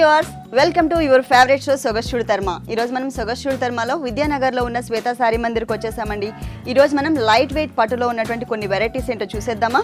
Viewers welcome to your favourite show సొగస్టుడు తర్మ ఈరోజు మనం సొగస్టుడు తర్మలో విద్యానగర్లో ఉన్న శ్వేత సారీ మందిర్కి వచ్చేసామండి ఈరోజు మనం లైట్ వెయిట్ పట్టులో ఉన్నటువంటి కొన్ని వెరైటీస్ ఏంటో చూసేద్దామా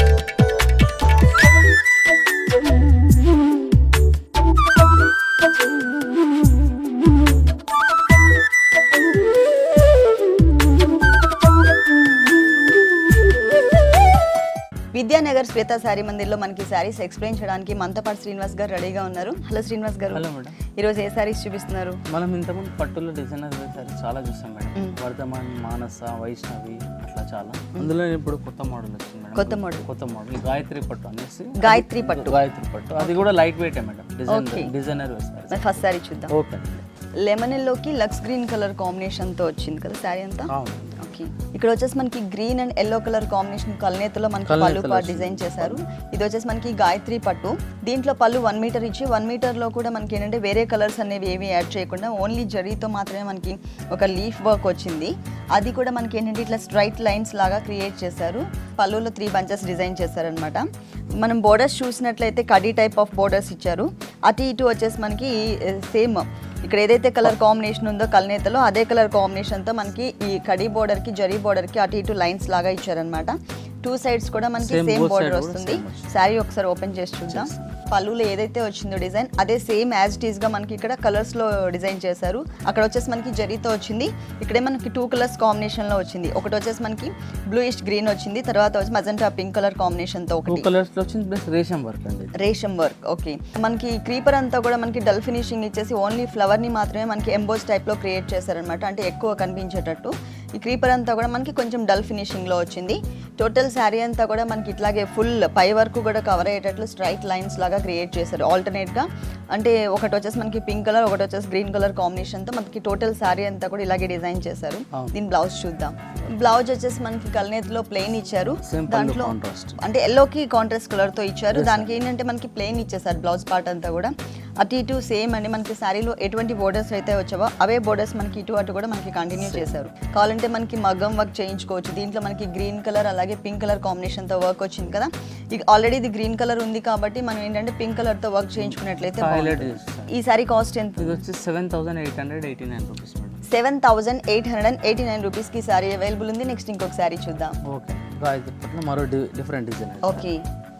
విద్యానగర్ శ్వేత సారీ మందిర్లో మనకి శారీస్ ఎక్స్ప్లెయిన్ చేయడానికి మనతో పాటు శ్రీనివాస్ గారు రెడీగా ఉన్నారు హలో శ్రీనివాస్ గారు హలో మేడం ఈరోజు ఏ శారీస్ చూపిస్తున్నారు మనం ఇంతకుముందు పట్టులో డిజైనర్ సారీ చాలా చూసాం మేడం వర్ధమాన్ మానస వైష్ణవి అట్లా చాలా అందులో ఇప్పుడు కొత్త మోడల్ వచ్చింది మేడం కొత్త మోడల్ కొత్త మోడల్ గాయత్రి పట్టు అనేసి గాయత్రి పట్టు గాయత్రి పట్టు అది కూడా light weight madam design Okay. Designer sari మరి ఫస్ట్ శారీ చూద్దాం ఓకే లెమన్ ఎల్లోకి లక్స్ గ్రీన్ కలర్ కాంబినేషన్ తో వచ్చింది కదా శారీ అంతా అవును ఓకే ఇక్కడ వచ్చేసి మనకి green and yellow colour combination కల్నేతలో మనకి పళ్ళు కల్నేతలో పాటు డిజైన్ చేశారు ఇది వచ్చేసి మనకి గాయత్రి పట్టు దీంట్లో పళ్ళు వన్ మీటర్ ఇచ్చి వన్ మీటర్ లో కూడా మనకి ఏంటంటే వేరే కలర్స్ అనేవి ఏవి యాడ్ చేయకుండా ఓన్లీ జరీతో మాత్రమే మనకి ఒక లీఫ్ వర్క్ వచ్చింది అది కూడా మనకి ఏంటంటే ఇట్లా స్ట్రైట్ లైన్స్ లాగా క్రియేట్ చేశారు పళ్ళులో త్రీ బంచెస్ డిజైన్ చేశారనమాట మనం బోర్డర్స్ చూసినట్లయితే కడీ టైప్ ఆఫ్ బోర్డర్స్ ఇచ్చారు అటు ఇటు వచ్చేసి మనకి సేమ్ ఇక్కడ ఏదైతే కలర్ కాంబినేషన్ ఉందో కల్నేతలో అదే కలర్ కాంబినేషన్తో మనకి ఈ కడీ బోర్డర్కి జరీ బోర్డర్కి అటు ఇటు లైన్స్ లాగా ఇచ్చారనమాట టూ సైడ్స్ కూడా మనకి Same, same both border side కూడా వస్తుంది same వస్తుంది. శారీ ఒకసారి ఓపెన్ చేసి చూద్దాం పళ్ళులో ఏదైతే వచ్చిందో డిజైన్ అదే సేమ్ యాజ్ ఇట్ గా మనకి ఇక్కడ కలర్స్ లో డిజైన్ చేశారు అక్కడ వచ్చేసి మనకి జరీతో వచ్చింది ఇక్కడే మనకి టూ కలర్స్ కాంబినేషన్ లో వచ్చింది ఒకటి వచ్చేసి మనకి బ్లూయిష్ గ్రీన్ వచ్చింది తర్వాత వచ్చి మజంటా పింక్ కలర్ కాంబినేషన్ తో టూ ఒకటి కలర్స్ లో వచ్చింది ప్లస్ రేషం వర్క్ అండి ఇది. రేషం వర్క్ ఓకే మనకి క్రీపర్ అంతా కూడా మనకి డల్ ఫినిషింగ్ ఇచ్చేసి ఓన్లీ ఫ్లవర్ ని మాత్రమే మనకి ఎంబోస్ టైప్ లో క్రియేట్ చేశారనమాట అంటే ఎక్కువ కనిపించేటట్టు ఈ క్రీపర్ అంతా కూడా మనకి కొంచెం డల్ ఫినిషింగ్ లో వచ్చింది టోటల్ శారీ అంతా కూడా మనకి ఇట్లాగే ఫుల్ పై వరకు కూడా కవర్ అయ్యేటట్లు స్ట్రైట్ లైన్స్ లాగా క్రియేట్ చేశారు ఆల్టర్నేట్ గా అంటే ఒకటి వచ్చేసి మనకి పింక్ కలర్ ఒకటి వచ్చేసి గ్రీన్ కలర్ కాంబినేషన్ తో మనకి టోటల్ శారీ అంతా కూడా ఇలాగే డిజైన్ చేశారు అవును. దీని బ్లౌజ్ చూద్దాం బ్లౌజ్ వచ్చేసి మనకి కల్నేతిలో ప్లెయిన్ ఇచ్చారు Same పళ్ళు దాంట్లో contrast. అంటే ఎల్లోకి కాంట్రాస్ట్ కలర్ తో ఇచ్చారు దానికి ఏంటంటే మనకి ప్లెయిన్ ఇచ్చేసారు బ్లౌజ్ పార్ట్ అంతా కూడా అటు ఇటు సేమ్ అండి మనకి శారీలో ఎటువంటి బోర్డర్స్ అయితే వచ్చావో అవే బోర్డర్స్ మనకి ఇటు అటు కూడా మనకి కంటిన్యూ చేశారు కావాలంటే మనకి మగ్గం వర్క్ చేయించుకోవచ్చు దీంట్లో మనకి గ్రీన్ కలర్ అలాగే పింక్ కలర్ కాంబినేషన్ తో వర్క్ వచ్చింది కదా ఇక ఆల్రెడీ ఇది గ్రీన్ కలర్ ఉంది కాబట్టి మనం ఏంటంటే పింక్ కలర్ తో వర్క్ చేయించుకున్నట్లయితే హైలైట్ బాగుంటుంది. చేస్తాం ఈ సారీ కాస్ట్ ఎంత ఇది వచ్చి seven thousand eight hundred eighty nine rupees madam seven thousand eight hundred and eighty nine రూపీస్కి సారీ అవైలబుల్ ఉంది నెక్స్ట్ ఇంకొక సారీ చూద్దాం ఓకే గాయత్రి పట్టులో మరో different design okay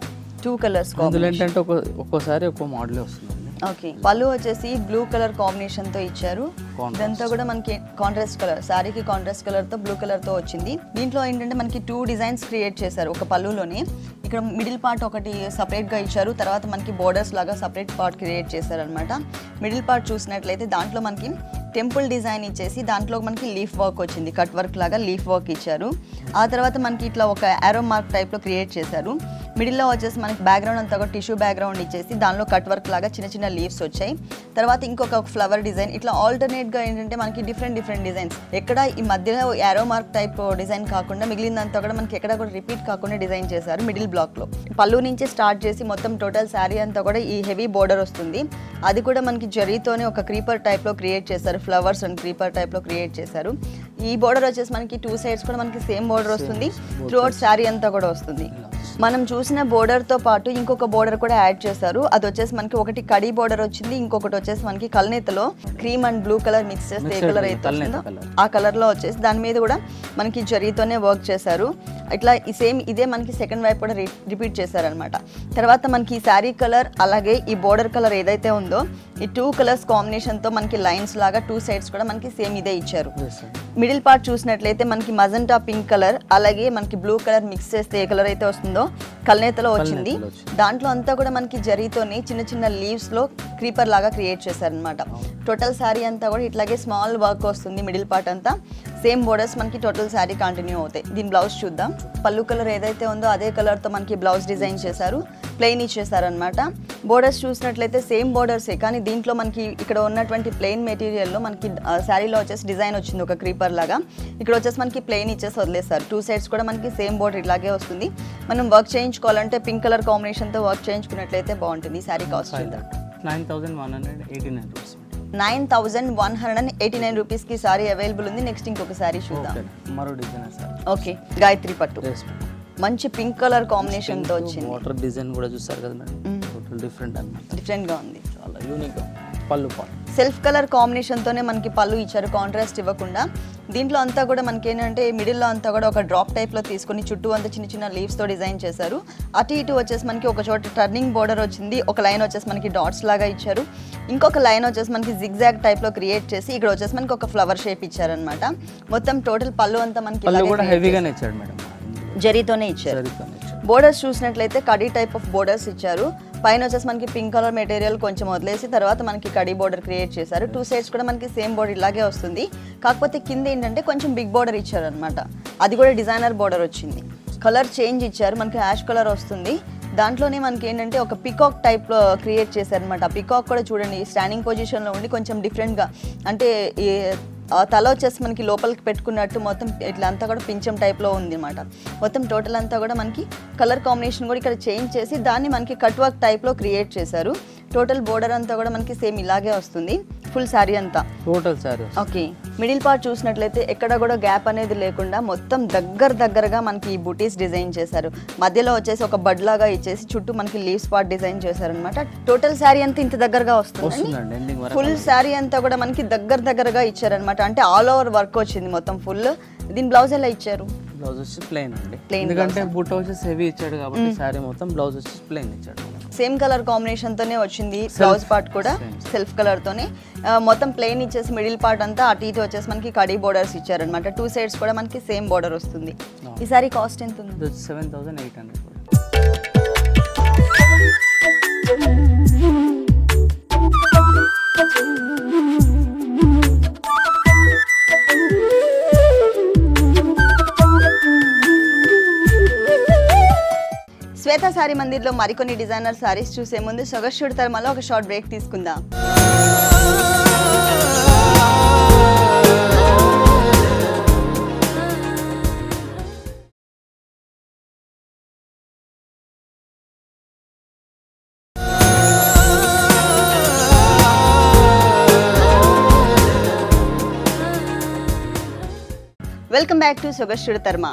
two colours అందులో ఏంటంటే ఒక్కో ఒక్కోసారి ఒక్కో మోడలే వస్తుంది ఓకే పళ్ళు వచ్చేసి బ్లూ కలర్ కాంబినేషన్ తో ఇచ్చారు Contrast. ఇదంతా కూడా మనకి కాంట్రాస్ట్ కలర్ శారీకి కాంట్రాస్ట్ కలర్ తో బ్లూ కలర్ తో వచ్చింది దీంట్లో ఏంటంటే మనకి టూ డిజైన్స్ క్రియేట్ చేశారు ఒక పళ్ళులోని ఇక్కడ మిడిల్ పార్ట్ ఒకటి సపరేట్ గా ఇచ్చారు తర్వాత మనకి బోర్డర్స్ లాగా సపరేట్ పార్ట్ క్రియేట్ చేశారు అనమాట మిడిల్ పార్ట్ చూసినట్లయితే దాంట్లో మనకి టెంపుల్ డిజైన్ ఇచ్చేసి దాంట్లో మనకి లీఫ్ వర్క్ వచ్చింది కట్ వర్క్ లాగా లీఫ్ వర్క్ ఇచ్చారు ఆ తర్వాత మనకి ఇట్లా ఒక ఆరో మార్క్ టైప్ లో క్రియేట్ చేశారు మిడిల్లో వచ్చేసి మనకి బ్యాక్గ్రౌండ్ అంతా కూడా టిష్యూ బ్యాక్గ్రౌండ్ ఇచ్చేసి దానిలో కట్ వర్క్ లాగా చిన్న చిన్న లీవ్స్ వచ్చాయి తర్వాత ఇంకొక ఫ్లవర్ డిజైన్ ఇట్లా ఆల్టర్నేట్ గా ఏంటంటే మనకి డిఫరెంట్ డిఫరెంట్ డిజైన్స్ ఎక్కడ ఈ మధ్యలో యారో మార్క్ టైప్ డిజైన్ కాకుండా మిగిలిందంతా కూడా మనకి ఎక్కడ కూడా రిపీట్ కాకుండా డిజైన్ చేశారు మిడిల్ బ్లాక్ లో పళ్ళు నుంచి స్టార్ట్ చేసి మొత్తం టోటల్ శారీ అంతా కూడా ఈ హెవీ బోర్డర్ వస్తుంది అది కూడా మనకి జరీతోనే ఒక క్రీపర్ టైప్ లో క్రియేట్ చేశారు ఫ్లవర్స్ అండ్ క్రీపర్ టైప్ లో క్రియేట్ చేశారు ఈ బోర్డర్ వచ్చేసి మనకి టూ సైడ్స్ కూడా మనకి సేమ్ బోర్డర్ వస్తుంది త్రూ అవుట్ శారీ అంతా కూడా వస్తుంది మనం చూసిన బోర్డర్ తో పాటు ఇంకొక బోర్డర్ కూడా యాడ్ చేశారు అది వచ్చేసి మనకి ఒకటి కడీ బోర్డర్ వచ్చింది ఇంకొకటి వచ్చేసి మనకి కల్నేతలో cream and blue colour mix చేస్తే ఏ Mixed కలర్ colour, అయితే కల్నేత వస్తుందో colour. ఆ కలర్ లో వచ్చేసి దాని మీద కూడా మనకి జరీతోనే వర్క్ చేశారు ఇట్లా ఈ సేమ్ ఇదే మనకి సెకండ్ వైపు కూడా రిపీట్ చేశారనమాట తర్వాత మనకి ఈ శారీ కలర్ అలాగే ఈ బోర్డర్ కలర్ ఏదైతే ఉందో ఈ టూ కలర్స్ కాంబినేషన్ తో మనకి లైన్స్ లాగా టూ సైడ్స్ కూడా మనకి సేమ్ ఇదే ఇచ్చారు మిడిల్ పార్ట్ చూసినట్లయితే మనకి మజంటా పింక్ కలర్ అలాగే మనకి బ్లూ కలర్ మిక్స్ చేస్తే ఏ కలర్ అయితే వస్తుందో కల్నేతలో వచ్చింది కల్నేతలో వచ్చింది. దాంట్లో అంతా కూడా మనకి జరీతోని చిన్న చిన్న లీవ్స్ లో క్రీపర్ లాగా క్రియేట్ చేశారనమాట టోటల్ శారీ అంతా కూడా ఇట్లాగే స్మాల్ వర్క్ వస్తుంది మిడిల్ పార్ట్ అంతా సేమ్ బోర్డర్స్ మనకి టోటల్ శారీ కంటిన్యూ అవుతాయి దీని బ్లౌజ్ చూద్దాం పళ్ళు కలర్ ఏదైతే ఉందో అదే కలర్ తో మనకి బ్లౌజ్ డిజైన్ చేశారు ప్లెయిన్ ఇచ్చేసారనమాట బోర్డర్స్ చూసినట్లయితే సేమ్ బోర్డర్సే కానీ దీంట్లో మనకి ఇక్కడ ఉన్నటువంటి ప్లెయిన్ మెటీరియల్లో మనకి శారీలో వచ్చేసి డిజైన్ వచ్చింది ఒక క్రీపర్ లాగా ఇక్కడ వచ్చేసి మనకి ప్లెయిన్ ఇచ్చేసి వదిలేస్తారు టూ సైడ్స్ కూడా మనకి సేమ్ బోర్డర్ ఇలాగే వస్తుంది మనం వర్క్ చేయించుకోవాలంటే పింక్ కలర్ కాంబినేషన్తో వర్క్ చేయించుకున్నట్లయితే బాగుంటుంది ఈ శారీ కాస్ట్ చూద్దాం nine thousand one hundred eighty nine rupees nine thousand one hundred and eighty nine రూపీస్కి సారీ అవైలబుల్ ఉంది నెక్స్ట్ ఇంకొక సారీ చూద్దాం ఓకే మరో డిజైన్ సార్ ఓకే గాయత్రి పట్టు ఎస్ మంచి పింక్ కలర్ కాంబినేషన్తో వచ్చింది వాటర్ డిజైన్ కూడా చూస్తారు కదా మేడం Mm. టోటల్ డిఫరెంట్ అన్నమాట డిఫరెంట్గా ఉంది చాలా యూనిక్ పళ్ళు పాటు సెల్ఫ్ కలర్ కాంబినేషన్తోనే మనకి పళ్ళు ఇచ్చారు కాంట్రాస్ట్ ఇవ్వకుండా దీంట్లో అంతా కూడా మనకి ఏంటంటే మిడిల్లో అంతా కూడా ఒక డ్రాప్ టైప్లో తీసుకొని చుట్టూ అంతా చిన్న చిన్న లీవ్స్తో డిజైన్ చేశారు అటు ఇటు వచ్చేసి మనకి ఒక చోట టర్నింగ్ బోర్డర్ వచ్చింది ఒక లైన్ వచ్చేసి మనకి డాట్స్ లాగా ఇచ్చారు ఇంకొక లైన్ వచ్చేసి మనకి జిగ్జాగ్ టైప్లో క్రియేట్ చేసి ఇక్కడ వచ్చేసి మనకి ఒక ఫ్లవర్ షేప్ ఇచ్చారనమాట మొత్తం టోటల్ పళ్ళు అంతా మనకి పళ్ళు ఇలాగే కూడా create హెవీగానే ఇచ్చాడు మేడం చేశారు. జరీతోనే ఇచ్చారు జరీతోనే ఇచ్చాడు బోర్డర్స్ చూసినట్లయితే కడీ టైప్ ఆఫ్ బోర్డర్స్ ఇచ్చారు పైన వచ్చేసి మనకి పింక్ కలర్ మెటీరియల్ కొంచెం వదిలేసి తర్వాత మనకి కడీ బోర్డర్ క్రియేట్ చేశారు టూ సైడ్స్ కూడా మనకి సేమ్ బోర్డర్ ఇలాగే వస్తుంది కాకపోతే కింద ఏంటంటే కొంచెం బిగ్ బోర్డర్ ఇచ్చారు అనమాట అది కూడా డిజైనర్ బోర్డర్ వచ్చింది కలర్ చేంజ్ ఇచ్చారు మనకి యాష్ కలర్ వస్తుంది దాంట్లోనే మనకి ఏంటంటే ఒక పికాక్ టైప్లో క్రియేట్ చేశారనమాట ఆ పికాక్ కూడా చూడండి స్టాండింగ్ పొజిషన్లో ఉండి కొంచెం డిఫరెంట్గా అంటే ఈ ఆ తల వచ్చేసి మనకి లోపలికి పెట్టుకున్నట్టు మొత్తం ఇట్లా అంతా కూడా పించం టైప్లో ఉంది అనమాట మొత్తం టోటల్ అంతా కూడా మనకి కలర్ కాంబినేషన్ కూడా ఇక్కడ చేంజ్ చేసి దాన్ని మనకి కట్ వర్క్ టైప్లో క్రియేట్ చేశారు టోటల్ బోర్డర్ అంతా కూడా మనకి సేమ్ ఇలాగే వస్తుంది ఫుల్ శారీ అంతా total sari okay middle part చూసినట్లయితే ఎక్కడ కూడా గ్యాప్ అనేది లేకుండా మొత్తం దగ్గర దగ్గరగా మనకి ఈ బుటీస్ డిజైన్ చేశారు మధ్యలో వచ్చేసి ఒక బడ్ లాగా ఇచ్చేసి చుట్టూ మనకి లీవ్స్ పార్ట్ డిజైన్ చేశారనమాట టోటల్ శారీ అంతా ఇంత దగ్గరగా వస్తుంది వస్తుందండి ఎండింగ్ వరకు ఫుల్ శారీ అంతా కూడా మనకి దగ్గర దగ్గరగా ఇచ్చారనమాట అంటే ఆల్ ఓవర్ వర్క్ వచ్చింది మొత్తం ఫుల్ దీని బ్లౌజ్ ఎలా ఇచ్చారు బ్లౌజ్ వచ్చి ప్లెయిన్ అండి Plain ఎందుకంటే బుట్ట వచ్చేసి హెవీ ఇచ్చాడు కాబట్టి శారీ మొత్తం బ్లౌజ్ వచ్చి ప్లెయిన్ ఇచ్చాడు సేమ్ కలర్ కాంబినేషన్ తోనే వచ్చింది బ్లౌజ్ పార్ట్ కూడా సెల్ఫ్ కలర్ తోనే ఆ, మొత్తం ప్లెయిన్ ఇచ్చేసి మిడిల్ పార్ట్ అంతా అటు ఇటు వచ్చేసి మనకి కడీ బోర్డర్స్ ఇచ్చారనమాట టూ సైడ్స్ కూడా మనకి సేమ్ బోర్డర్ వస్తుంది ఈ సారీ కాస్ట్ ఎంత ఉంది ఇది వచ్చి seven thousand eight hundred Shweta sorry మందిర్లో మరికొన్ని డిజైనర్ సారీస్ చూసే ముందు సొగస్టుడి తరమలో ఒక షార్ట్ బ్రేక్ తీసుకుందాం వెల్కమ్ బ్యాక్ టు సొగస్టుడి తర్మ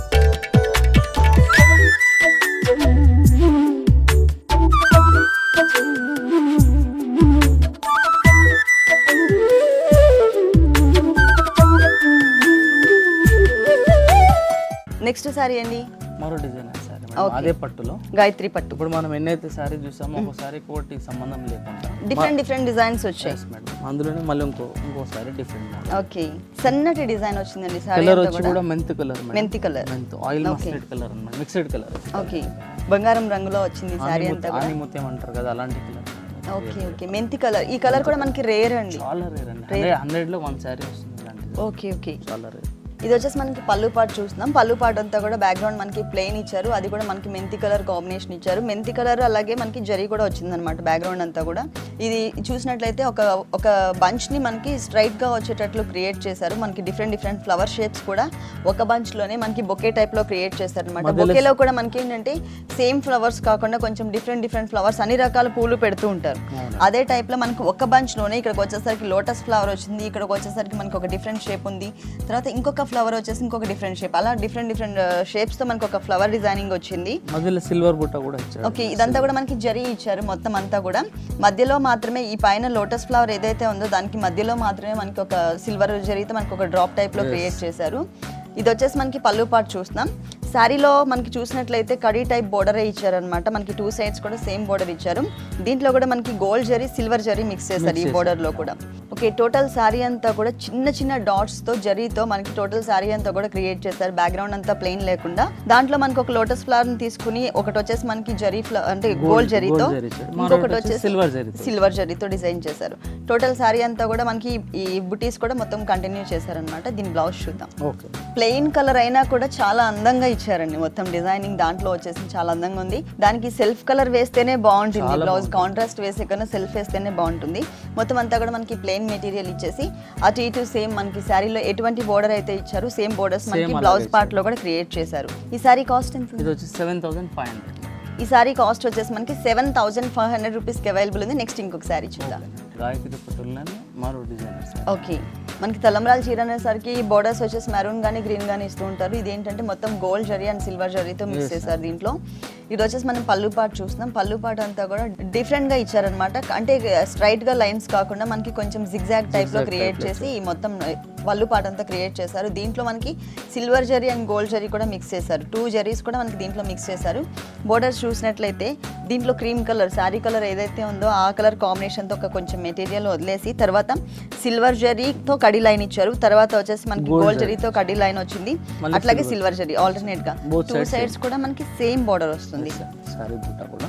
నెక్స్ట్ సారీ అండి మరో డిజైనర్ శారీ Okay. అదే పట్టులో గాయత్రి పట్టు ఇప్పుడు మనం ఎన్నైతే శారీ చూసామో ఒక శారీ ఒకటి సంబంధం లేకుండా డిఫరెంట్ డిఫరెంట్ డిజైన్స్ వచ్చాయి Yes, madam. అందులోనే మళ్ళీ ఇంకో ఇంకో శారీ డిఫరెంట్ ఓకే సన్నటి డిజైన్ వచ్చిందండి సారీ కలర్ అంతా వచ్చి కూడా కూడా మెంత్ కలర్ మెంతి కలర్ మెంత్ ఆయిల్ మస్టర్డ్ కలర్ అన్నమాట మిక్స్డ్ కలర్ ఓకే బంగారం రంగులో వచ్చింది సారీ అంతా కూడా ఆని ముత్యం అంటారు కదా అలాంటి కలర్ ఓకే ఓకే మెంతి కలర్ ఈ కలర్ కూడా మనకి రేర్ అండి చాలా రేర్ అండి హండ్రెడ్ హండ్రెడ్ లో వన్ శారీ వస్తుంది ఇలాంటిది ఓకే ఓకే చాలా రేర్ ఇది వచ్చేసి మనకి పళ్ళు పాటు చూస్తున్నాం పళ్ళు పాటు అంతా కూడా బ్యాక్గ్రౌండ్ మనకి ప్లెయిన్ ఇచ్చారు అది కూడా మనకి మెంతి కలర్ కాంబినేషన్ ఇచ్చారు మెంతి కలర్ అలాగే మనకి జరీ కూడా వచ్చిందనమాట బ్యాక్గ్రౌండ్ అంతా కూడా ఇది చూసినట్లయితే ఒక ఒక బంచ్ని మనకి స్ట్రైట్గా వచ్చేటట్లు క్రియేట్ చేశారు మనకి డిఫరెంట్ డిఫరెంట్ ఫ్లవర్ షేప్స్ కూడా ఒక బంచ్లోనే మనకి బొకే టైప్లో క్రియేట్ చేశారు అనమాట బొకేలో కూడా మనకి ఏంటంటే సేమ్ ఫ్లవర్స్ కాకుండా కొంచెం డిఫరెంట్ డిఫరెంట్ ఫ్లవర్స్ అన్ని రకాల పూలు పెడుతూ ఉంటారు అదే టైప్లో మనకి ఒక బంచ్లోనే ఇక్కడికి వచ్చేసరికి లోటస్ ఫ్లవర్ వచ్చింది ఇక్కడికి వచ్చేసరికి మనకి ఒక డిఫరెంట్ షేప్ ఉంది తర్వాత ఇంకొక ఫ్లవర్ వచ్చేసి ఇంకొక డిఫరెంట్ షేప్ అలా డిఫరెంట్ డిఫరెంట్ షేప్స్తో మనకి ఒక ఫ్లవర్ డిజైనింగ్ వచ్చింది మధ్యలో సిల్వర్ బుట్ట కూడా ఇచ్చాడు ఓకే ఇదంతా కూడా మనకి జరీ ఇచ్చారు మొత్తం అంతా కూడా మధ్యలో మాత్రమే ఈ పైన లోటస్ ఫ్లవర్ ఏదైతే ఉందో దానికి మధ్యలో మాత్రమే మనకి ఒక సిల్వర్ జరీతో మనకి ఒక డ్రాప్ టైప్లో క్రియేట్ చేశారు ఇది వచ్చేసి మనకి పళ్ళు పాటు చూస్తున్నాం శారీలో మనకి చూసినట్లయితే కడీ టైప్ బోర్డరే ఇచ్చారనమాట మనకి టూ సైడ్స్ కూడా సేమ్ బోర్డర్ ఇచ్చారు దీంట్లో కూడా మనకి గోల్డ్ జరీ సిల్వర్ జరీ మిక్స్ చేశారు ఈ బోర్డర్లో కూడా ఓకే టోటల్ శారీ అంతా కూడా చిన్న చిన్న డాట్స్తో జరీతో మనకి టోటల్ శారీ అంతా కూడా క్రియేట్ చేశారు బ్యాక్గ్రౌండ్ అంతా ప్లెయిన్ లేకుండా దాంట్లో మనకి ఒక లోటస్ ఫ్లవర్ని తీసుకుని ఒకటి వచ్చేసి మనకి జరీ ఫ్లవర్ అంటే గోల్డ్ జరీతో జరీ ఇచ్చాడు. ఇంకొకటి మరొకటి వచ్చేసి సిల్వర్ జరీతో. సిల్వర్ జరీతో డిజైన్ చేశారు టోటల్ శారీ అంతా కూడా మనకి ఈ బుటీస్ కూడా మొత్తం కంటిన్యూ చేశారనమాట దీని బ్లౌజ్ చూద్దాం ఓకే ప్లెయిన్ కలర్ అయినా కూడా చాలా అందంగా ఇచ్చారండి మొత్తం డిజైనింగ్ దాంట్లో వచ్చేసి చాలా అందంగా ఉంది దానికి సెల్ఫ్ కలర్ వేస్తేనే బాగుంటుంది బ్లౌజ్ కాంట్రాస్ట్ వేసే కన్నా సెల్ఫ్ వేస్తేనే బాగుంటుంది మొత్తం అంతా కూడా మనకి ప్లెయిన్ మెటీరియల్ ఇచ్చేసి అటు ఇటు సేమ్ మనకి శారీలో ఎటువంటి బోర్డర్ అయితే ఇచ్చారు సేమ్ బోర్డర్స్ మనకి బ్లౌజ్ పార్ట్ లో కూడా క్రియేట్ చేశారు ఈ శారీ కాస్ట్ ఎంత ఉంది? ఇది వచ్చి సెవెన్ థౌసండ్ ఫైవ్ హండ్రెడ్ ఈ శారీ కాస్ట్ వచ్చేసి మనకి సెవెన్ థౌసండ్ ఫైవ్ హండ్రెడ్ రూపీస్కి అవైలబుల్ ఉంది నెక్స్ట్ ఇంకొక శారీ చూద్దాం గాయత్రి పట్టుల్లోనే మరో డిజైనర్ సార్ ఓకే మనకి తలంబ్రాల చీర అనేసరికి బోర్డర్స్ వచ్చేసి మెరూన్ కానీ గ్రీన్ కానీ ఇస్తూ ఉంటారు ఇది ఏంటంటే మొత్తం గోల్డ్ జరీ అండ్ సిల్వర్ జరీతో మిక్స్ చేశారు దీంట్లో ఇది వచ్చేసి మనం పళ్ళు పాటు చూస్తున్నాం పళ్ళు పాటు అంతా కూడా డిఫరెంట్ గా ఇచ్చారనమాట అంటే స్ట్రైట్ గా లైన్స్ కాకుండా మనకి కొంచెం జిగ్జాగ్ టైప్ లో Zigzag క్రియేట్ type లో చేసి ఈ మొత్తం పళ్ళు పాట అంతా క్రియేట్ చేశారు దీంట్లో మనకి సిల్వర్ జరీ అండ్ గోల్డ్ జరీ కూడా మిక్స్ చేశారు టూ జరీస్ కూడా మనకి దీంట్లో మిక్స్ చేశారు బోర్డర్స్ చూసినట్లయితే దీంట్లో క్రీమ్ కలర్ శారీ కలర్ ఏదైతే ఉందో ఆ కలర్ కాంబినేషన్తో ఒక కొంచెం మెటీరియల్ వదిలేసి తర్వాత సిల్వర్ జరీతో కడి లైన్ ఇచ్చారు తర్వాత వచ్చేసి మనకి Gold గోల్డ్ జరీ. జరీతో కడి లైన్ వచ్చింది మళ్ళీ అట్లాగే silver. సిల్వర్ జరీ ఆల్టర్నేట్ గా Both టూ sides సైడ్స్ కూడా మనకి సేమ్ బోర్డర్ వస్తుంది సారీ బుట్ట కూడా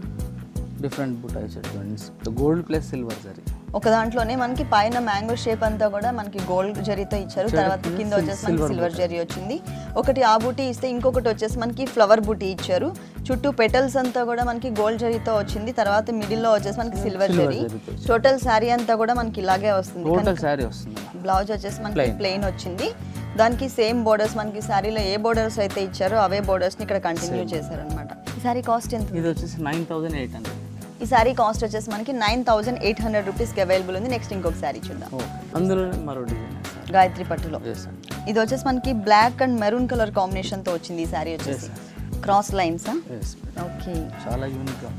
డిఫరెంట్ బుట్ట ఇచ్చారు గోల్డ్ ప్లస్ సిల్వర్ సరీ ఒక దాంట్లోనే మనకి పైన మ్యాంగో షేప్ అంతా కూడా మనకి గోల్డ్ జరీతో ఇచ్చారు Jari తర్వాత కింద కింద sil- వచ్చేసి మనకి silver సిల్వర్ booty. జరీ వచ్చింది ఒకటి ఆ బూటీ ఇస్తే ఇంకొకటి వచ్చేసి మనకి ఫ్లవర్ బూటీ ఇచ్చారు చుట్టూ పెటల్స్ అంతా కూడా మనకి గోల్డ్ జరీతో వచ్చింది తర్వాత మిడిల్ లో వచ్చేసి మనకి సిల్వర్ Silver జరీ జరీతో వచ్చింది. టోటల్ శారీ అంతా కూడా మనకి ఇలాగే వస్తుంది టోటల్ శారీ వస్తుంది బ్లౌజ్ వచ్చేసి మనకి Plain. ప్లెయిన్ వచ్చింది దానికి సేమ్ బోర్డర్స్ మనకి శారీలో ఏ బోర్డర్స్ అయితే ఇచ్చారో అవే బోర్డర్స్ ని ఇక్కడ కంటిన్యూ చేశారనమాట ఈ శారీ కాస్ట్ ఎంత ఇది వచ్చేసి నైన్ థౌసండ్ ఎయిట్ హండ్రెడ్ ఈ శారీ కాస్ట్ వచ్చేసి మనకి నైన్ థౌసండ్ ఎయిట్ హండ్రెడ్ రూపీస్కి అవైలబుల్ ఉంది నెక్స్ట్ ఇంకొక శారీ చూద్దాం ఓకే అందులోనే మరో డిజైన్ సార్ గాయత్రి పట్టులో ఎస్ అండి ఇది వచ్చేసి మనకి black and maroon colour combination తో వచ్చింది ఈ శారీ వచ్చేసి Yes, cross lines yes okay చాలా యూనిక్గా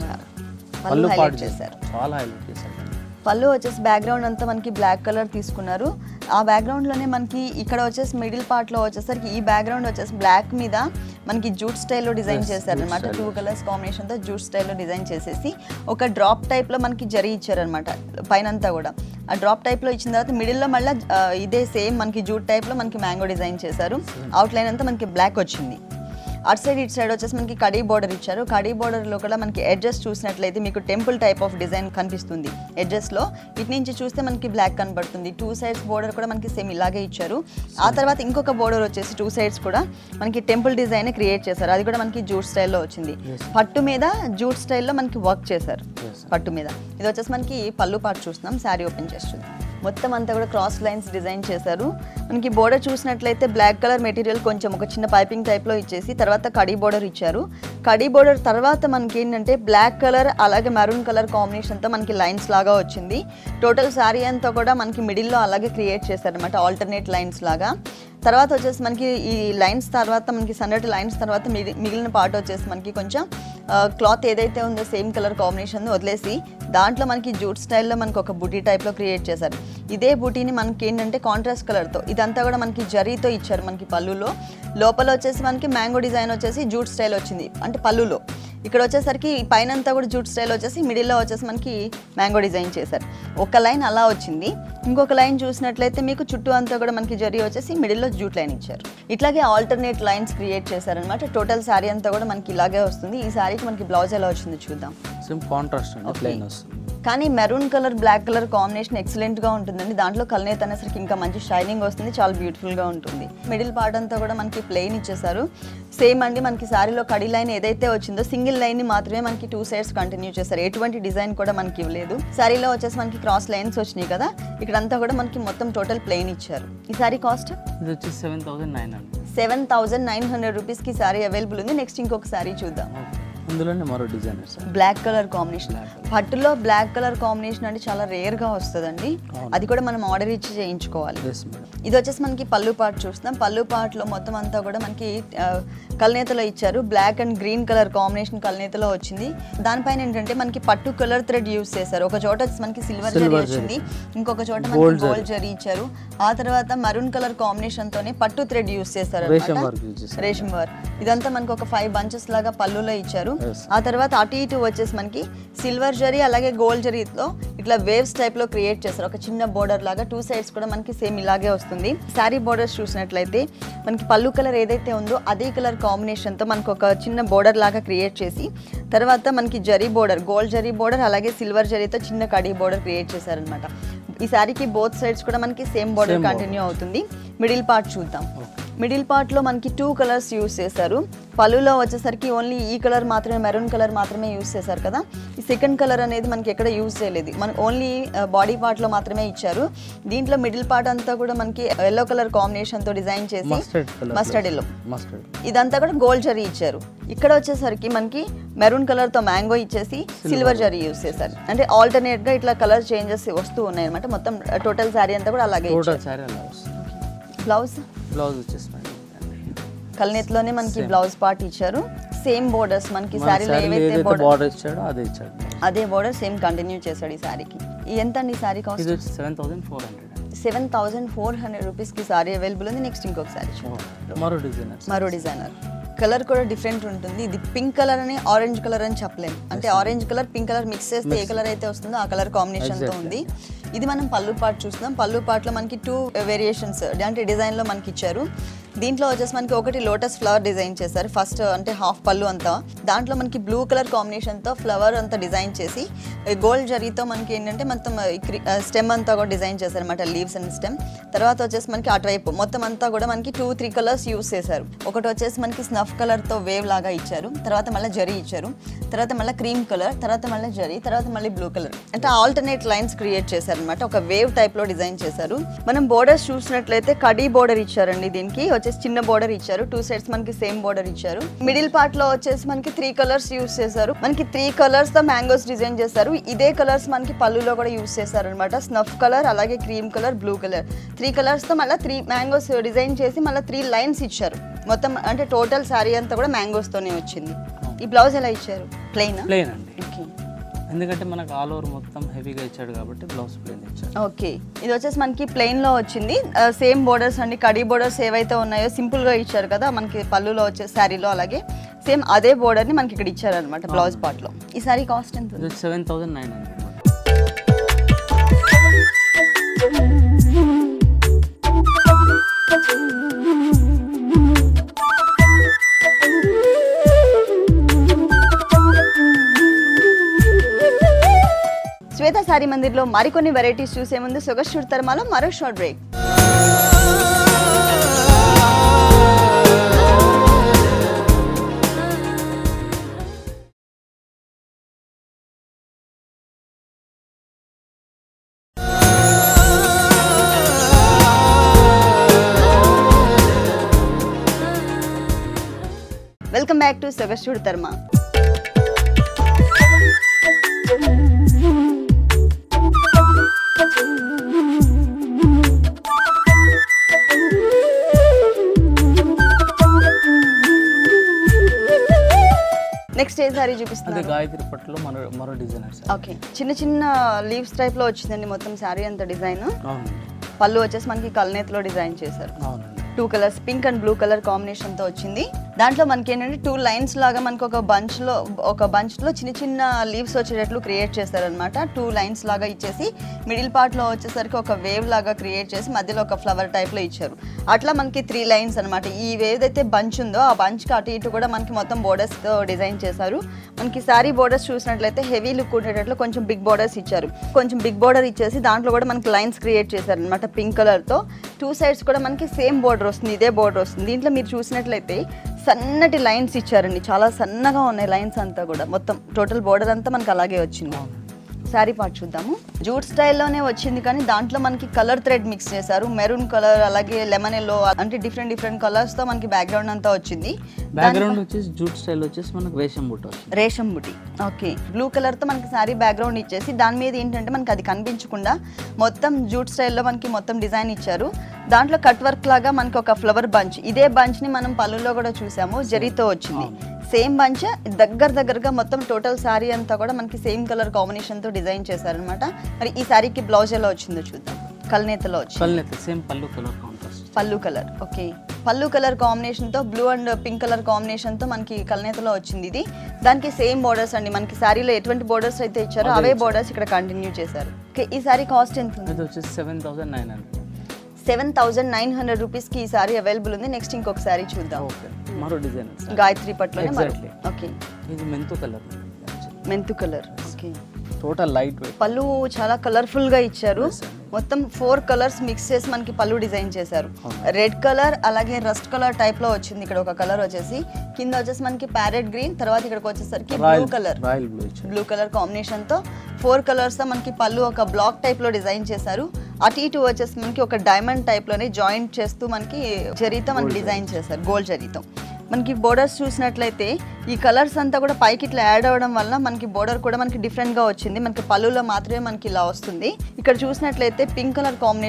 పళ్ళు పళ్ళు హైలైట్ పాటు చేశారు చాలా హైలైట్ చేశారు పళ్ళు వచ్చేసి బ్యాక్గ్రౌండ్ అంతా మనకి బ్లాక్ కలర్ తీసుకున్నారు ఆ background లోనే మనకి ఇక్కడ వచ్చేసి మిడిల్ పార్ట్లో వచ్చేసరికి ఈ బ్యాక్గ్రౌండ్ వచ్చేసి బ్లాక్ మీద మనకి జూట్ స్టైల్లో డిజైన్ Yes, చేశారు అనమాట jute టూ style. కలర్స్ కాంబినేషన్తో జూట్ స్టైల్లో డిజైన్ చేసేసి ఒక డ్రాప్ టైప్లో మనకి జరీ ఇచ్చారనమాట పైన అంతా కూడా ఆ డ్రాప్ టైప్లో ఇచ్చిన తర్వాత మిడిల్లో మళ్ళీ ఇదే సేమ్ మనకి జూట్ టైప్లో మనకి మ్యాంగో డిజైన్ చేశారు అవుట్లైన్ అంతా మనకి బ్లాక్ వచ్చింది అటు సైడ్ ఇటు సైడ్ వచ్చేసి మనకి కడీ బోర్డర్ ఇచ్చారు కడీ బోర్డర్లో కూడా మనకి ఎడ్జెస్ చూసినట్లయితే మీకు టెంపుల్ టైప్ ఆఫ్ డిజైన్ కనిపిస్తుంది ఎడ్జెస్లో ఇటు నుంచి చూస్తే మనకి బ్లాక్ కనబడుతుంది టూ సైడ్స్ బోర్డర్ కూడా మనకి సేమ్ ఇలాగే ఇచ్చారు ఆ తర్వాత ఇంకొక బోర్డర్ వచ్చేసి టూ సైడ్స్ కూడా మనకి టెంపుల్ డిజైన్ క్రియేట్ చేశారు అది కూడా మనకి జూట్ స్టైల్లో వచ్చింది Yes. పట్టు మీద జూట్ స్టైల్లో మనకి వర్క్ చేశారు Yes. పట్టు మీద ఇది వచ్చేసి మనకి పళ్ళు పాటు చూస్తున్నాం శారీ ఓపెన్ చేస్తుంది మొత్తం అంతా కూడా క్రాస్ లైన్స్ డిజైన్ చేశారు మనకి బోర్డర్ చూసినట్లయితే బ్లాక్ కలర్ మెటీరియల్ కొంచెం ఒక చిన్న పైపింగ్ టైప్లో ఇచ్చేసి తర్వాత కడీ బోర్డర్ ఇచ్చారు కడీ బోర్డర్ తర్వాత మనకి ఏంటంటే బ్లాక్ కలర్ అలాగే మెరూన్ కలర్ కాంబినేషన్తో మనకి లైన్స్ లాగా వచ్చింది టోటల్ శారీ అంతా కూడా మనకి మిడిల్లో అలాగే క్రియేట్ చేశారనమాట ఆల్టర్నేట్ లైన్స్ లాగా తర్వాత వచ్చేసి మనకి ఈ లైన్స్ తర్వాత మనకి సన్నటి లైన్స్ తర్వాత మిగి- మిగిలిన పార్ట్ వచ్చేసి మనకి కొంచెం క్లాత్ ఏదైతే ఉందో సేమ్ కలర్ కాంబినేషన్ వదిలేసి దాంట్లో మనకి జూట్ స్టైల్లో మనకి ఒక బుటీ టైప్లో క్రియేట్ చేశారు ఇదే బుటీని మనకి ఏంటంటే కాంట్రాస్ట్ కలర్తో ఇదంతా కూడా మనకి జరీతో ఇచ్చారు మనకి పళ్ళులో లోపల వచ్చేసి మనకి మ్యాంగో డిజైన్ వచ్చేసి జూట్ స్టైల్ వచ్చింది అంటే పళ్ళులో ఇక్కడ వచ్చేసరికి పైన అంతా కూడా జూట్ స్టైల్ వచ్చేసి మిడిల్లో వచ్చేసి మనకి మ్యాంగో డిజైన్ చేశారు ఒక లైన్ అలా వచ్చింది ఇంకొక లైన్ చూసినట్లయితే మీకు చుట్టూ అంతా కూడా మనకి జరీ వచ్చేసి మిడిల్లో జూట్ లైన్ ఇచ్చారు ఇట్లాగే ఆల్టర్నేట్ లైన్స్ క్రియేట్ చేశారనమాట టోటల్ శారీ అంతా కూడా మనకి ఇలాగే వస్తుంది ఈ శారీకి మనకి బ్లౌజ్ ఎలా వచ్చిందో చూద్దాం సేమ్ కాంట్రాస్ట్ అండి Okay. ప్లెయిన్ వస్తుంది కానీ maroon colour black colour combination excellent గా ఉంటుందండి దాంట్లో కల్నేత్ అనేసరికి ఇంకా మంచి షైనింగ్ వస్తుంది చాలా బ్యూటిఫుల్ గా ఉంటుంది మిడిల్ పార్ట్ అంతా కూడా మనకి ప్లెయిన్ ఇచ్చేసారు సేమ్ అండి మనకి శారీలో కడి లైన్ ఏదైతే వచ్చిందో సింగిల్ లైన్ ని మాత్రమే మనకి టూ సైడ్స్ కంటిన్యూ చేశారు ఎటువంటి డిజైన్ కూడా మనకి ఇవ్వలేదు శారీలో వచ్చేసి మనకి క్రాస్ లైన్స్ వచ్చినాయి కదా ఇక్కడంతా కూడా మనకి మొత్తం టోటల్ ప్లెయిన్ ఇచ్చారు ఈ శారీ కాస్ట్ ఇది వచ్చి seven thousand nine hundred seven thousand nine hundred రూపీస్కి శారీ అవైలబుల్ ఉంది నెక్స్ట్ ఇంకొక శారీ చూద్దాం అందులోనే మరో design sir black colour combination Black colour. పట్టులో బ్లాక్ కలర్ కాంబినేషన్ అంటే చాలా రేర్ గా వస్తుందండి అవును. అది కూడా మనం ఆర్డర్ ఇచ్చి చేయించుకోవాలి ఎస్ మేడం ఇది వచ్చేసి మనకి పళ్ళు పార్ట్ చూస్తాం పళ్ళు పార్ట్లో మొత్తం అంతా కూడా మనకి ఆ, కల్నేతలో ఇచ్చారు black and green colour combination కల్నేతలో వచ్చింది దానిపైన ఏంటంటే మనకి పట్టు కలర్ థ్రెడ్ యూస్ చేశారు ఒక చోట వచ్చి మనకి సిల్వర్ జరీ Silver వచ్చింది ఇంకొక చోట Gold మనకి జరీ. గోల్డ్ జరీ ఇచ్చారు ఆ తర్వాత మరూన్ కలర్ కాంబినేషన్ తోనే పట్టు థ్రెడ్ యూస్ చేశారు రేషం అన్నమాట. వర్క్ యూజ్ చేశారు. రేషం వర్క్ ఇదంతా మనకి ఒక ఫైవ్ బంచెస్ లాగా పళ్ళులో ఇచ్చారు Yes. ఆ తర్వాత అటు ఇటు వచ్చేసి మనకి సిల్వర్ జరీ అలాగే గోల్డ్ జరీతో ఇట్లా వేవ్స్ టైప్ లో క్రియేట్ చేస్తారు ఒక చిన్న బోర్డర్ లాగా టూ సైడ్స్ కూడా మనకి సేమ్ ఇలాగే వస్తుంది శారీ బోర్డర్స్ చూసినట్లయితే మనకి పళ్ళు కలర్ ఏదైతే ఉందో అదే కలర్ కాంబినేషన్ తో మనకి ఒక చిన్న బోర్డర్ లాగా క్రియేట్ చేసి తర్వాత మనకి జరీ బోర్డర్ గోల్డ్ జరీ బోర్డర్ అలాగే సిల్వర్ జరీతో చిన్న కడీ బోర్డర్ క్రియేట్ చేశారనమాట ఈ శారీకి బోత్ సైడ్స్ కూడా మనకి same border Same border. Continue అవుతుంది మిడిల్ పార్ట్ చూద్దాం Okay. మిడిల్ పార్ట్ లో మనకి టూ కలర్స్ యూస్ చేశారు పళ్ళులో వచ్చేసరికి ఓన్లీ ఈ కలర్ మాత్రమే మెరూన్ కలర్ మాత్రమే యూస్ చేశారు కదా ఈ సెకండ్ కలర్ అనేది మనకి ఎక్కడ యూస్ చేయలేదు మనకి ఓన్లీ బాడీ పార్ట్ లో మాత్రమే ఇచ్చారు దీంట్లో మిడిల్ పార్ట్ అంతా కూడా మనకి ఎల్లో కలర్ కాంబినేషన్ తో డిజైన్ చేసి mustard colour mustard yellow mustard ఇదంతా కూడా గోల్డ్ జరీ ఇచ్చారు ఇక్కడ వచ్చేసరికి మనకి మెరూన్ కలర్ తో మ్యాంగో ఇచ్చేసి సిల్వర్ జరీ యూస్ చేశారు అంటే ఆల్టర్నేట్ గా ఇట్లా కలర్ చేంజెస్ వస్తూ ఉన్నాయి అనమాట మొత్తం టోటల్ శారీ అంతా కూడా అలాగే టోటల్ శారీ అలా వస్తుంది బ్లౌజ్ బ్లౌజ్ వచ్చేసి మేడం కల్నేత్లోనే మనకి Same. బ్లౌజ్ పార్ట్ ఇచ్చారు సేమ్ బోర్డర్స్ మనకి మన శారీలో శారీలో ఏవైతే ఏదైతే బోర్డర్ బార్డర్ ఇచ్చాడో అదే ఇచ్చాడు అదే బోర్డర్ సేమ్ కంటిన్యూ చేశాడు ఈ శారీకి ఎంత అండి ఈ శారీ కాస్ట్ ఇది వచ్చి seven thousand four hundred seven thousand four hundred రూపీస్కి శారీ అవైలబుల్ ఉంది నెక్స్ట్ ఇంకొక శారీ చూడండి మరో డిజైనర్ మరో డిజైనర్ కలర్ కూడా డిఫరెంట్ ఉంటుంది ఇది పింక్ కలర్ అని ఆరెంజ్ కలర్ అని చెప్పలేము అంటే orange colour pink colour mix చేస్తే ఏ కలర్ అయితే వస్తుందో ఆ కలర్ కాంబినేషన్ తో ఉంది ఇది మనం పళ్ళు పాటు చూస్తున్నాం పళ్ళు పాటలో మనకి టూ వేరియేషన్స్ అంటే డిజైన్ లో మనకి ఇచ్చారు దీంట్లో వచ్చేసి మనకి ఒకటి లోటస్ ఫ్లవర్ డిజైన్ చేశారు ఫస్ట్ అంటే హాఫ్ పళ్ళు అంతా దాంట్లో మనకి బ్లూ కలర్ కాంబినేషన్ తో ఫ్లవర్ అంతా డిజైన్ చేసి గోల్డ్ జరీతో మనకి ఏంటంటే మొత్తం స్టెమ్ అంతా కూడా డిజైన్ చేశారు అనమాట లీవ్స్ అండ్ స్టెమ్ తర్వాత వచ్చేసి మనకి అటువైపు మొత్తం అంతా కూడా మనకి టూ త్రీ కలర్స్ యూస్ చేశారు ఒకటి వచ్చేసి మనకి స్నఫ్ కలర్ తో వేవ్ లాగా ఇచ్చారు తర్వాత మళ్ళీ జరీ ఇచ్చారు తర్వాత మళ్ళీ క్రీమ్ కలర్ తర్వాత మళ్ళీ జరీ తర్వాత మళ్ళీ బ్లూ కలర్ అంటే ఆల్టర్నేట్ లైన్స్ క్రియేట్ చేశారు అనమాట ఒక వేవ్ టైప్ లో డిజైన్ చేశారు మనం బోర్డర్స్ చూసినట్లయితే కడీ బోర్డర్ ఇచ్చారండి దీనికి వచ్చేసి చిన్న బోర్డర్ ఇచ్చారు టూ సైడ్స్ మనకి సేమ్ బోర్డర్ ఇచ్చారు మిడిల్ పార్ట్ లో వచ్చేసి మనకి త్రీ కలర్స్ యూస్ చేశారు మనకి త్రీ కలర్స్ తో మ్యాంగోస్ డిజైన్ చేశారు ఇదే కలర్స్ మనకి పళ్ళులో కూడా యూస్ చేశారు అనమాట స్నఫ్ కలర్ అలాగే cream colour blue colour three colours తో మళ్ళీ త్రీ మ్యాంగోస్ డిజైన్ చేసి మళ్ళీ త్రీ లైన్స్ ఇచ్చారు మొత్తం అంటే టోటల్ శారీ అంతా కూడా మ్యాంగోస్ తోనే వచ్చింది ఈ బ్లౌజ్ ఎలా ఇచ్చారు ప్లెయిన్ ప్లేన్ అండి ఓకే ఎందుకంటే మనకు ఆల్ ఓవర్ మొత్తం హెవీగా ఇచ్చాడు కాబట్టి బ్లౌజ్ ప్లేన్ ఇచ్చాడు ఓకే ఇది వచ్చేసి మనకి ప్లెయిన్ లో వచ్చింది సేమ్ బోర్డర్స్ అండి కడీ బోర్డర్స్ ఏవైతే ఉన్నాయో సింపుల్ గా ఇచ్చారు కదా మనకి పళ్ళులో వచ్చే శారీలో అలాగే సేమ్ అదే బోర్డర్ ని మనకి ఇక్కడ ఇచ్చారు అనమాట బ్లౌజ్ పార్ట్ లో ఈ సారీ కాస్ట్ ఎంత ఇది వచ్చి seven thousand nine hundred Shweta sorry మందిర్లో మరికొన్ని వెరైటీస్ చూసే ముందు సొగస్ చూడతరమాలో మరో short break welcome back to సొగస్ చూడతర్మా నెక్స్ట్ ఏ సారీ అదే చూపిస్తున్నారు గాయత్రి పట్టులో మరో మరో డిజైనర్ సార్ ఓకే చిన్న చిన్న లీవ్స్ టైప్ లో వచ్చిందండి మొత్తం శారీ అంత డిజైన్ అవునండి పళ్ళు వచ్చేసి మనకి కల్నేతిలో డిజైన్ చేశారు అవునండి two colours pink and blue colour combination తో వచ్చింది దాంట్లో మనకి ఏంటంటే టూ లైన్స్ లాగా మనకి ఒక బంచ్ లో ఒక బంచ్ లో చిన్న చిన్న లీవ్స్ వచ్చేటట్లు క్రియేట్ చేస్తారనమాట టూ లైన్స్ లాగా ఇచ్చేసి మిడిల్ పార్ట్ లో వచ్చేసరికి ఒక వేవ్ లాగా క్రియేట్ చేసి మధ్యలో ఒక ఫ్లవర్ టైప్ లో ఇచ్చారు అట్లా మనకి త్రీ లైన్స్ అనమాట ఈ ఏదైతే బంచ్ ఉందో ఆ బంచ్ కి అటు ఇటు కూడా మనకి మొత్తం బోర్డర్స్ తో డిజైన్ చేశారు మనకి సారీ బోర్డర్స్ చూసినట్లయితే హెవీ లుక్ ఉండేటట్లు కొంచెం బిగ్ బోర్డర్స్ ఇచ్చారు కొంచెం బిగ్ బోర్డర్ ఇచ్చేసి దాంట్లో కూడా మనకి లైన్స్ క్రియేట్ చేశారు అనమాట పింక్ కలర్ తో టూ సైడ్స్ కూడా మనకి సేమ్ బోర్డర్ వస్తుంది ఇదే బోర్డర్ వస్తుంది దీంట్లో మీరు చూసినట్లయితే సన్నటి లైన్స్ ఇచ్చారండి చాలా సన్నగా ఉన్నాయి లైన్స్ అంతా కూడా మొత్తం టోటల్ బోర్డర్ అంతా మనకి అలాగే వచ్చింది శారీ పార్ట్ చూద్దాము జూట్ స్టైల్లోనే వచ్చింది కానీ దాంట్లో మనకి కలర్ థ్రెడ్ మిక్స్ చేశారు మెరూన్ కలర్ అలాగే లెమన్ ఎల్లో అంటే డిఫరెంట్ డిఫరెంట్ కలర్స్ తో మనకి బ్యాక్గ్రౌండ్ అంతా వచ్చింది బ్యాక్గ్రౌండ్ వచ్చేసి జూట్ స్టైల్ వచ్చేసి మనకు రేషం బుట్ట వస్తుంది రేషం బుటి ఓకే బ్లూ కలర్ తో మనకి శారీ బ్యాక్గ్రౌండ్ ఇచ్చేసి దాని మీద ఏంటంటే మనకి అది కనిపించకుండా మొత్తం జూట్ స్టైల్లో మనకి మొత్తం డిజైన్ ఇచ్చారు దాంట్లో కట్ వర్క్ లాగా మనకి ఒక ఫ్లవర్ బంచ్ ఇదే బంచ్ ని మనం పళ్ళులో కూడా చూసాము జరీతో వచ్చింది సేమ్ బంచ్ దగ్గర దగ్గరగా మొత్తం టోటల్ శారీ అంతా కూడా మనకి సేమ్ కలర్ కాంబినేషన్ తో డిజైన్ చేశారనమాట మరి ఈ శారీకి బ్లౌజ్ ఎలా వచ్చిందో చూద్దాం కల్నేతలో వచ్చింది పల్లె same pallu colour contrast pallu colour okay pallu colour combination తో blue and pink colour combination తో మనకి కల్నేతలో వచ్చింది ఇది దానికి సేమ్ బోర్డర్స్ అండి మనకి శారీలో ఎటువంటి బోర్డర్స్ అయితే ఇచ్చారో అవే బోర్డర్స్ ఇక్కడ కంటిన్యూ చేశారు ఓకే ఈ శారీ కాస్ట్ ఎంత ఉంది ఇది వచ్చేసి seven thousand nine hundred seven thousand nine hundred rupees కి ఈ సారీ అవైలబుల్ ఉంది నెక్స్ట్ ఇంకొక సారీ చూద్దాం ఓకే మరో డిజైనర్ సార్ గాయత్రి పట్లోనే మరో Exactly. ఓకే ఇది మెంతు కలర్ మెంతు colour okay total light weight pallu చాలా కలర్ఫుల్ గా ఇచ్చారు Yes, అండి. మొత్తం ఫోర్ కలర్స్ మిక్స్ చేసి మనకి పళ్ళు డిజైన్ చేశారు అవును. రెడ్ కలర్ అలాగే రస్ట్ కలర్ టైప్ లో వచ్చింది ఇక్కడ ఒక కలర్ వచ్చేసి కింద వచ్చేసి మనకి ప్యారెట్ గ్రీన్ తర్వాత ఇక్కడికి వచ్చేసరికి blue royal colour royal blue ఇచ్చారు బ్లూ కలర్ కాంబినేషన్ తో ఫోర్ కలర్స్ తో మనకి పళ్ళు ఒక బ్లాక్ టైప్ లో డిజైన్ చేశారు అటు ఇటు వచ్చేసి మనకి ఒక డైమండ్ టైప్ లోనే జాయింట్ చేస్తూ మనకి జరీతో మనకి Gold డిజైన్ చేశారు గోల్డ్ జరీతో మనకి బోర్డర్స్ చూసినట్లయితే ఈ కలర్స్ అంతా కూడా పైకి ఇట్లా యాడ్ అవ్వడం వల్ల మనకి బోర్డర్ కూడా మనకి డిఫరెంట్ గా వచ్చింది మనకి పళ్ళులో మాత్రమే మనకి ఇలా వస్తుంది ఇక్కడ చూసినట్లయితే పింక్ కలర్ కాంబినేషన్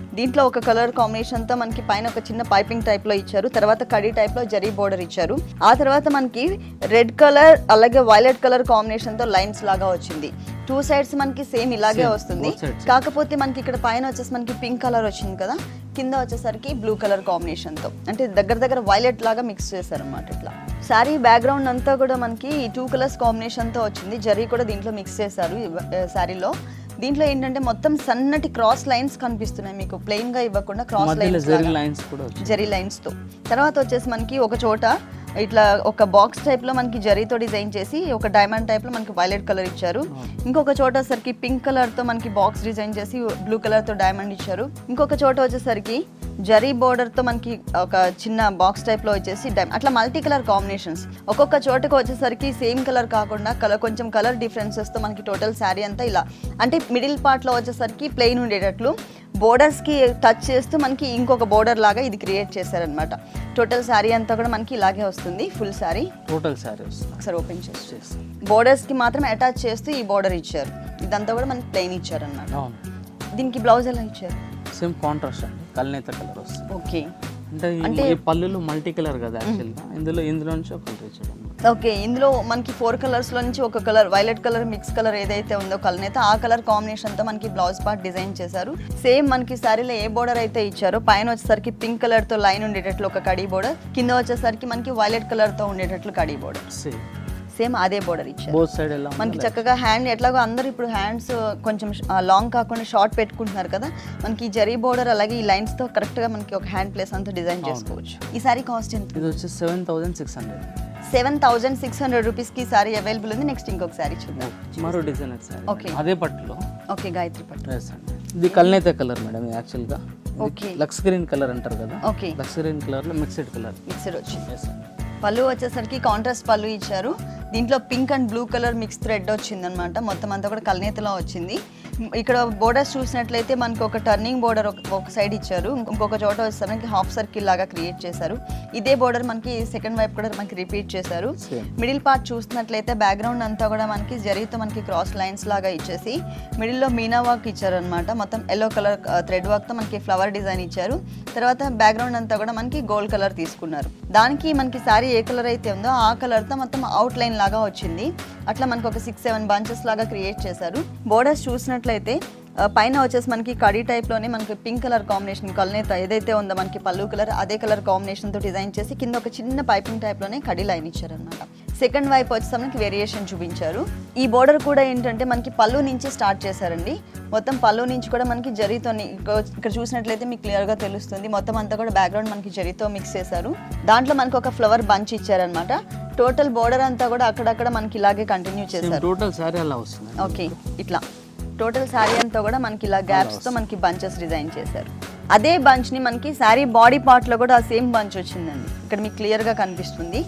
దీంట్లో ఒక కలర్ కాంబినేషన్ తో మనకి పైన ఒక చిన్న పైపింగ్ టైప్ లో ఇచ్చారు తర్వాత కడీ టైప్ లో జరీ బోర్డర్ ఇచ్చారు ఆ తర్వాత మనకి రెడ్ కలర్ అలాగే వైలెట్ కలర్ కాంబినేషన్ తో లైన్స్ లాగా వచ్చింది టూ సైడ్స్ మనకి సేమ్ ఇలాగే Same, వస్తుంది both sides. కాకపోతే మనకి ఇక్కడ పైన వచ్చేసి మనకి పింక్ కలర్ వచ్చింది కదా కింద వచ్చేసరికి బ్లూ కలర్ కాంబినేషన్ తో అంటే దగ్గర దగ్గర వైలెట్ లాగా మిక్స్ చేశారు అనమాట ఇట్లా శారీ బ్యాక్గ్రౌండ్ అంతా కూడా మనకి ఈ టూ కలర్స్ కాంబినేషన్ తో వచ్చింది జరీ కూడా దీంట్లో మిక్స్ చేశారు ఈ వ- ఆ, శారీలో దీంట్లో ఏంటంటే మొత్తం సన్నటి క్రాస్ లైన్స్ కనిపిస్తున్నాయి మీకు ప్లెయిన్ గా ఇవ్వకుండా క్రాస్ మధ్యలో లైన్స్ జరీ లైన్స్ కూడా వచ్చాయి జరీ లైన్స్ తో తర్వాత వచ్చేసి మనకి ఒక చోట ఇట్లా ఒక బాక్స్ టైప్ లో మనకి జరీతో డిజైన్ చేసి ఒక డైమండ్ టైప్ లో మనకి వైలెట్ కలర్ ఇచ్చారు ఇంకొక చోట వచ్చేసరికి పింక్ కలర్ తో మనకి బాక్స్ డిజైన్ చేసి బ్లూ కలర్ తో డైమండ్ ఇచ్చారు ఇంకొక చోట వచ్చేసరికి జరీ బోర్డర్ తో మనకి ఒక చిన్న బాక్స్ టైప్ లో వచ్చేసి డైమండ్ అట్లా మల్టీ కలర్ కాంబినేషన్స్ ఒక్కొక్క చోటకు వచ్చేసరికి సేమ్ కలర్ కాకుండా కలర్ కొంచెం కలర్ డిఫరెన్సెస్ తో మనకి టోటల్ శారీ అంతా ఇలా అంటే మిడిల్ పార్ట్ లో వచ్చేసరికి ప్లెయిన్ ఉండేటట్లు బోర్డర్స్ కి టచ్ చేస్తూ మనకి ఇంకొక బోర్డర్ లాగా ఇది క్రియేట్ చేశారనమాట టోటల్ శారీ అంతా కూడా మనకి ఇలాగే వస్తుంది ఫుల్ శారీ టోటల్ శారీ వస్తుంది ఒకసారి ఓపెన్ చేసి చేసి బోర్డర్స్ కి మాత్రం అటాచ్ చేస్తూ ఈ బోర్డర్ ఇచ్చారు ఇదంతా కూడా మనకి ప్లెయిన్ ఇచ్చారు అనమాట అవును దీనికి బ్లౌజ్ ఎలా ఇచ్చారు సేమ్ కాంట్రాస్ట్ అండి కల్నేత కలర్ వస్తుంది ఓకే అంటే ఈ- అంటే- ఈ పళ్ళులు మల్టీ కలర్ కదా యాక్చువల్గా ఇందులో ఇందులో నుంచి ఒక కలర్ ఇచ్చాడు అన్నమాట. ఓకే ఇందులో మనకి ఫోర్ కలర్స్ లో నుంచి ఒక colour violet colour mix colour ఏదైతే ఉందో కలర్ ఆ కలర్ కాంబినేషన్ తో మనకి బ్లౌజ్ పార్ట్ డిజైన్ చేశారు సేమ్ మనకి సారీలో ఏ బోర్డర్ అయితే ఇచ్చారో పైన వచ్చేసరికి పింక్ కలర్ తో లైన్ ఉండేటట్లు ఒక కడీ బోర్డర్ కింద వచ్చేసరికి మనకి వైలెట్ కలర్ తో ఉండేటట్లు కడీ బోర్డర్ సేమ్ సేమ్ అదే బోర్డర్ ఇచ్చారు బోత్ సైడ్ ఎలా మనకి ఉందో చక్కగా హ్యాండ్ ఎట్లాగో అందరూ ఇప్పుడు హ్యాండ్స్ కొంచెం లాంగ్ కాకుండా షార్ట్ పెట్టుకుంటున్నారు కదా మనకి ఈ జరీ బోర్డర్ అలాగే ఈ లైన్స్ తో కరెక్ట్ గా మనకి ఒక హ్యాండ్ ప్లేస్ అంతా డిజైన్ చేసుకోవచ్చు ఈ సారీ కాస్ట్ ఎంత ఇది వచ్చి seven thousand six hundred seven thousand six hundred rupees కి సారీ అవైలబుల్ ఉంది నెక్స్ట్ ఇంకొక సారీ చూద్దాం మరో డిజైన్ సారీ Okay. అదే పట్టులో ఓకే గాయత్రి పట్టు డ్రెస్ అండి ఇది కల్నేత కలర్ మేడం ఇది యాక్చువల్గా Okay. లక్స్ గ్రీన్ కలర్ అంటారు కదా ఓకే లక్స్ గ్రీన్ కలర్లో మిక్స్డ్ కలర్ మిక్స్డ్ వచ్చింది ఎస్ అండి పళ్ళు వచ్చేసరికి కాంట్రాస్ట్ పళ్ళు ఇచ్చారు దీంట్లో pink and blue colour mix thread వచ్చింది అనమాట మొత్తం అంతా కూడా కల్నేతలో వచ్చింది ఇక్కడ బోర్డర్స్ చూసినట్లయితే మనకు ఒక టర్నింగ్ బోర్డర్ ఒక సైడ్ ఇచ్చారు ఇంకొక చోట వచ్చేసరికి హాఫ్ సర్కిల్ లాగా క్రియేట్ చేశారు ఇదే బోర్డర్ మనకి సెకండ్ వైపు కూడా మనకి రిపీట్ చేశారు Same. మిడిల్ పార్ట్ చూసినట్లయితే బ్యాక్గ్రౌండ్ అంతా కూడా మనకి జరీతో మనకి క్రాస్ లైన్స్ లాగా ఇచ్చేసి మిడిల్లో మీనా వర్క్ ఇచ్చారనమాట మొత్తం ఎల్లో కలర్ థ్రెడ్ వర్క్తో మనకి ఫ్లవర్ డిజైన్ ఇచ్చారు తర్వాత బ్యాక్గ్రౌండ్ అంతా కూడా మనకి గోల్డ్ కలర్ తీసుకున్నారు దానికి మనకి సారీ ఏ కలర్ అయితే ఉందో ఆ కలర్తో మొత్తం అవుట్ లైన్ లాగా వచ్చింది అట్లా మనకి ఒక సిక్స్ సెవెన్ బంచెస్ లాగా క్రియేట్ చేశారు బోర్డర్స్ చూసినట్లయితే ఆ, పైన వచ్చేసి మనకి కడీ టైప్లోనే మనకి పింక్ కలర్ కాంబినేషన్ కల్నేత ఏదైతే ఉందో మనకి పళ్ళు కలర్ అదే కలర్ కాంబినేషన్తో డిజైన్ చేసి కింద ఒక చిన్న పైపింగ్ టైప్లోనే కడీ లైన్ ఇచ్చారనమాట సెకండ్ వైపు వచ్చేసి మనకి వేరియేషన్ చూపించారు ఈ బోర్డర్ కూడా ఏంటంటే మనకి పళ్ళు నుంచి స్టార్ట్ చేశారండి మొత్తం పళ్ళు నుంచి కూడా మనకి జరీతో ఇక్కడ చూసినట్లయితే మీకు క్లియర్గా తెలుస్తుంది మొత్తం అంతా కూడా బ్యాక్గ్రౌండ్ మనకి జరీతో మిక్స్ చేశారు దాంట్లో మనకి ఒక ఫ్లవర్ బంచ్ ఇచ్చారనమాట టోటల్ బోర్డర్ అంతా కూడా అక్కడక్కడ మనకి ఇలాగే కంటిన్యూ చేశారు టోటల్ శారీ అలా వస్తుంది ఓకే ఇట్లా టోటల్ శారీ అంతా కూడా మనకి ఇలా గ్యాప్స్ తో మనకి బంచెస్ డిజైన్ చేశారు అదే బంచ్ ని మనకి శారీ బాడీ పార్ట్ లో కూడా ఆ సేమ్ బంచ్ వచ్చిందండి ఇక్కడ మీకు క్లియర్ గా కనిపిస్తుంది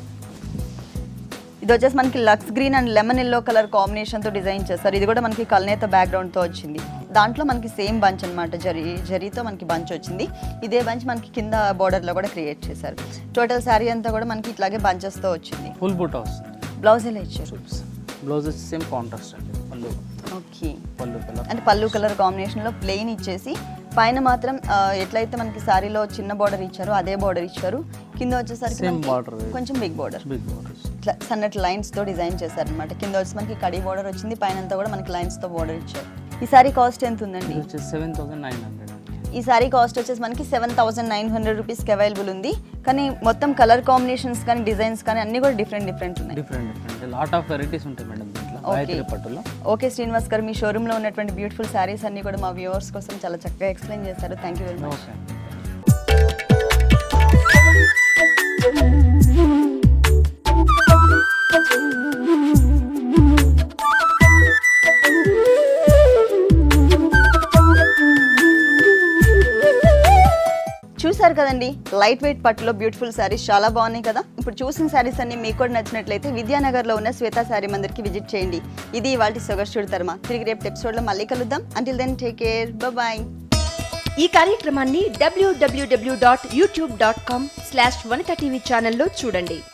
ఇది వచ్చేసి మనకి లక్స్ green and lemon yellow colour combination తో డిజైన్ చేస్తారు ఇది కూడా మనకి కల్నేత బ్యాక్గ్రౌండ్ తో వచ్చింది దాంట్లో మనకి సేమ్ బంచ్ అన్నమాట జరీ జరీతో మనకి బంచ్ వచ్చింది ఇదే బంచ్ మనకి కింద border లో కూడా క్రియేట్ చేశారు టోటల్ శారీ అంతా కూడా మనకి ఇట్లాగే bunches తో వచ్చింది ఫుల్ బూట వస్తుంది బ్లౌజ్ ఎలా ఇచ్చారు చూపిస్తాను బ్లౌజ్ వచ్చి సేమ్ కాంట్రాస్ట్ అండి పళ్ళు ఓకే పళ్ళు కలర్ అంటే పళ్ళు కలర్ కాంబినేషన్లో ప్లెయిన్ ఇచ్చేసి పైన మాత్రం ఆ, ఎట్లయితే మనకి సారీలో చిన్న బార్డర్ ఇచ్చారో అదే బార్డర్ ఇచ్చారు కింద వచ్చేసరికి Same మనకి border. కొంచెం బిగ్ బార్డర్ బిగ్ బోర్డర్స్ ఇట్లా సన్నటి లైన్స్ తో డిజైన్ చేశారనమాట కింద వచ్చి మనకి కడి బార్డర్ వచ్చింది పైన అంతా కూడా మనకి లైన్స్ తో బార్డర్ ఇచ్చారు ఈ సారీ కాస్ట్ ఎంత ఉందండి ఇది వచ్చేసి సెవెన్ థౌసండ్ నైన్ హండ్రెడ్ అండి ఈ సారీ కాస్ట్ వచ్చేసి మనకి సెవెన్ థౌసండ్ నైన్ హండ్రెడ్ రూపీస్కి అవైలబుల్ ఉంది కానీ మొత్తం కలర్ కాంబినేషన్స్ కానీ డిజైన్స్ కానీ అన్ని కూడా డిఫరెంట్ డిఫరెంట్ ఉన్నాయి different different lot of varieties ఉంటాయి మేడం దీంట్లో Okay. గాయత్రి పట్టులో ఓకే శ్రీనివాస్ గారు మీ షోరూంలో ఉన్నటువంటి బ్యూటిఫుల్ శారీస్ అన్ని కూడా మా వ్యూవర్స్ కోసం చాలా చక్కగా ఎక్స్ప్లెయిన్ చేశారు thank you very much okay చూసారు కదండి లైట్ వెయిట్ పట్టులో బ్యూటిఫుల్ శారీస్ చాలా బాగున్నాయి కదా ఇప్పుడు చూసిన శారీస్ అన్ని మీకు కూడా నచ్చినట్లయితే విద్యానగర్లో ఉన్న శ్వేతా శారీ మందిర్కి విజిట్ చేయండి ఇది ఇవాళ సొగస్టుడు తర్మ తిరిగి రేపు ఎపిసోడ్లో మళ్ళీ కలుద్దాం until then take care bye ఈ కార్యక్రమాన్ని డబ్ల్యూడబ్ల్యూడబ్ల్యూ dot YouTube dot com slash Vanitha TV ఛానల్లో చూడండి